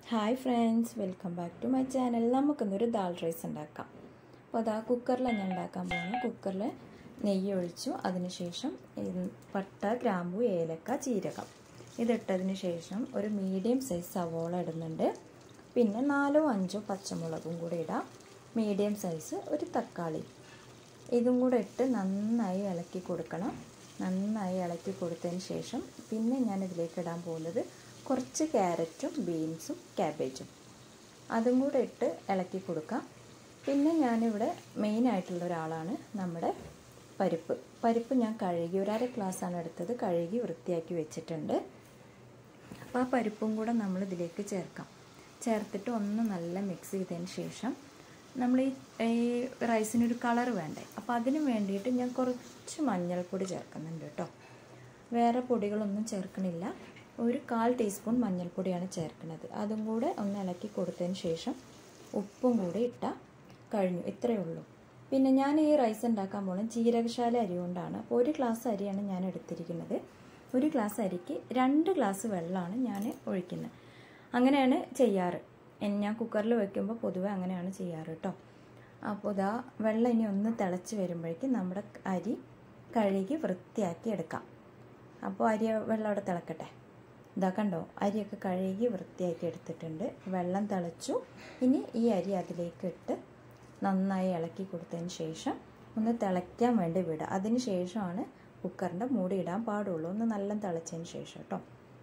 hi friends welcome back to my channel നമുക്കിന്നൊരു dal rice ഉണ്ടാക്കാം അപ്പോൾ അതാ കുക്കറിലാണ് ഞാൻ ഉണ്ടാക്കാൻ പോകുന്നത് കുക്കറിൽ നെയ്യ് ഒഴിച്ചു അതിനുശേഷം പട്ട ഗ്രാമ്പു ഏലക്ക ജീരകം ഇതിട്ടതിന് ശേഷം ഒരു മീഡിയം സൈസ് സവോള ഇടുന്നുണ്ട് പിന്നെ നാലോ അഞ്ചോ പച്ചമുളകും കൂടി ഇടാം മീഡിയം സൈസ് ഒരു തക്കാളി ഇതും കൂടെ ഇട്ട് നന്നായി ഇളക്കി കൊടുക്കണം നന്നായി ഇളക്കി കൊടുത്തതിന് ശേഷം പിന്നെ ഞാൻ ഇതിലേക്ക് ഇടാൻ പോകുന്നത് കുറച്ച് ക്യാരറ്റും ബീൻസും ക്യാബേജും അതും കൂടെ ഇട്ട് ഇളക്കി കൊടുക്കാം പിന്നെ ഞാനിവിടെ മെയിനായിട്ടുള്ള ഒരാളാണ് നമ്മുടെ പരിപ്പ് പരിപ്പ് ഞാൻ കഴുകി ഒരു അര ഗ്ലാസ്സാണ് എടുത്തത് കഴുകി വൃത്തിയാക്കി വെച്ചിട്ടുണ്ട് അപ്പോൾ ആ പരിപ്പും കൂടെ നമ്മൾ ഇതിലേക്ക് ചേർക്കാം ചേർത്തിട്ട് ഒന്ന് നല്ല മിക്സ് ചെയ്തതിന് ശേഷം നമ്മൾ ഈ ഈ റൈസിനൊരു കളർ വേണ്ടേ അപ്പോൾ അതിന് വേണ്ടിയിട്ട് ഞാൻ കുറച്ച് മഞ്ഞൾപ്പൊടി ചേർക്കുന്നുണ്ട് കേട്ടോ വേറെ പൊടികളൊന്നും ചേർക്കണില്ല ഒരു കാൽ ടീസ്പൂൺ മഞ്ഞൾപ്പൊടിയാണ് ചേർക്കുന്നത് അതും കൂടെ ഒന്ന് ഇളക്കി കൊടുത്തതിന് ശേഷം ഉപ്പും കൂടി ഇട്ടാൽ കഴിഞ്ഞു ഇത്രയേ ഉള്ളൂ പിന്നെ ഞാൻ ഈ റൈസ് ഉണ്ടാക്കാൻ പോകുന്നത് ജീരകശാല അരി കൊണ്ടാണ് അപ്പോൾ ഒരു ഗ്ലാസ് അരിയാണ് ഞാൻ എടുത്തിരിക്കുന്നത് ഒരു ഗ്ലാസ് അരിക്ക് രണ്ട് ഗ്ലാസ് വെള്ളമാണ് ഞാൻ ഒഴിക്കുന്നത് അങ്ങനെയാണ് ചെയ്യാറ് ഞാൻ കുക്കറിൽ വെക്കുമ്പോൾ പൊതുവെ അങ്ങനെയാണ് ചെയ്യാറ് കേട്ടോ അപ്പോൾ ഇതാ വെള്ളം ഇനി ഒന്ന് തിളച്ച് വരുമ്പോഴേക്കും നമ്മുടെ അരി കഴുകി വൃത്തിയാക്കി എടുക്കാം അപ്പോൾ അരി വെള്ളം അവിടെ തിളക്കട്ടെ ഇതാ കണ്ടോ അരിയൊക്കെ കഴുകി വൃത്തിയാക്കി എടുത്തിട്ടുണ്ട് വെള്ളം തിളച്ചു ഇനി ഈ അരി അതിലേക്ക് ഇട്ട് നന്നായി ഇളക്കി കൊടുത്തതിന് ശേഷം ഒന്ന് തിളയ്ക്കാൻ വേണ്ടി വിടുക അതിന് ശേഷമാണ് കുക്കറിൻ്റെ മൂടി ഇടാൻ പാടുള്ളൂ ഒന്ന് നല്ല തിളച്ചതിന് ശേഷം കേട്ടോ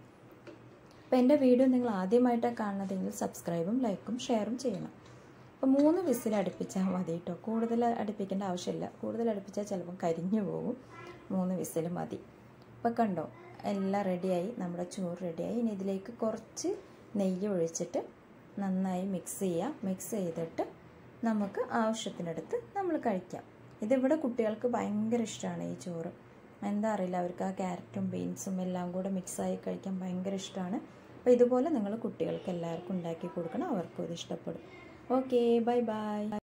അപ്പോൾ എൻ്റെ വീഡിയോ നിങ്ങൾ ആദ്യമായിട്ടാണ് കാണുന്നതെങ്കിൽ സബ്സ്ക്രൈബും ലൈക്കും ഷെയറും ചെയ്യണം അപ്പോൾ മൂന്ന് വിസിൽ അടുപ്പിച്ചാൽ മതി കേട്ടോ കൂടുതൽ അടുപ്പിക്കേണ്ട ആവശ്യമില്ല കൂടുതൽ അടുപ്പിച്ചാൽ ചിലപ്പം കരിഞ്ഞു പോകും മൂന്ന് വിസിൽ മതി അപ്പോൾ കണ്ടോ എല്ലാം റെഡിയായി നമ്മുടെ ചോറ് റെഡിയായി ഇനി ഇതിലേക്ക് കുറച്ച് നെയ്യ് ഒഴിച്ചിട്ട് നന്നായി മിക്സ് ചെയ്യാം മിക്സ് ചെയ്തിട്ട് നമുക്ക് ആവശ്യത്തിനടുത്ത് നമ്മൾ കഴിക്കാം ഇതിവിടെ കുട്ടികൾക്ക് ഭയങ്കര ഇഷ്ടമാണ് ഈ ചോറ് എന്താ അറിയില്ല അവർക്ക് ആ ക്യാരറ്റും ബീൻസും എല്ലാം കൂടെ മിക്സായി കഴിക്കാൻ ഭയങ്കര ഇഷ്ടമാണ് അപ്പോൾ ഇതുപോലെ നിങ്ങൾ കുട്ടികൾക്ക് എല്ലാവർക്കും ഉണ്ടാക്കി കൊടുക്കണം അവർക്കും ഇത് ഇഷ്ടപ്പെടും ഓക്കെ ബൈ ബൈ